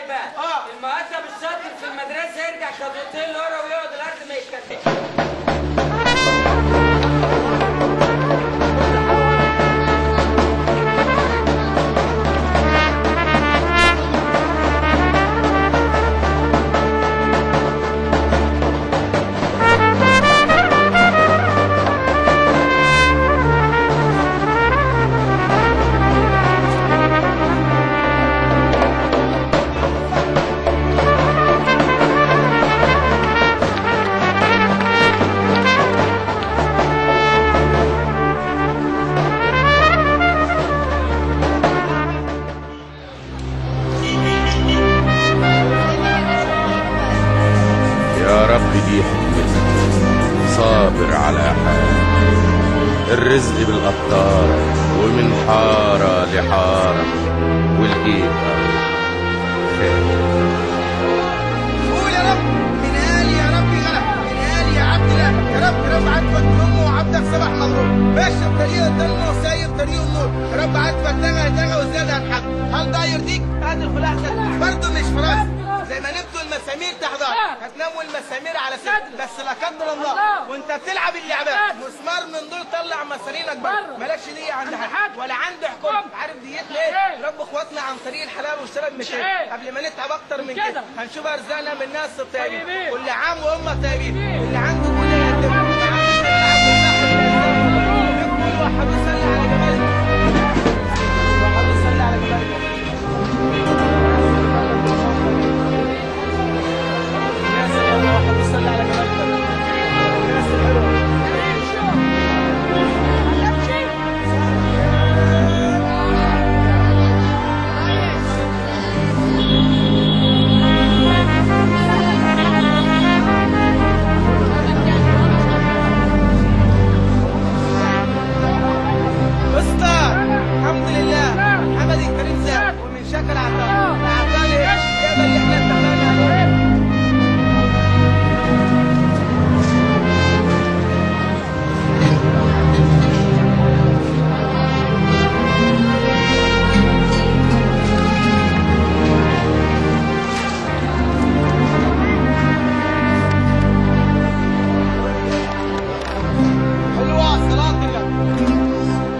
سؤال بقى آه. المؤدب الشاطر في المدرسه يرجع خطوتين لورا ويقعد الارض ما يتكلمش يا رب دي حكمتك صابر على حال الرزق بالقطار ومن حارة لحارة والجيب خير قول يا رب من آل يا رب غلب من آل يا عبد الله يا رب رب عاتبك أمه وعبدك صباح مبروك ماشي بطريق الضلمة وسايب طريق النور يا رب عاتبك دغى دغى وزاد عن حق هل ده يرضيك؟ هات الخلاصة برضه مش فراس زي ما نبتوا المسامير تحضر هتناموا المسامير على صدر بس لا قدر الله وانت بتلعب اللعبات مسمار من دول طلع مسارينك بره مالكش ليه عند حد ولا عند حكم عارف ديت ليه؟ رب اخواتنا عن طريق الحلال والشرب مش عيب قبل ما نتعب اكتر من كده هنشوف ارزاقنا من الناس الطيبين كل عام وهم طيبين اللي عنده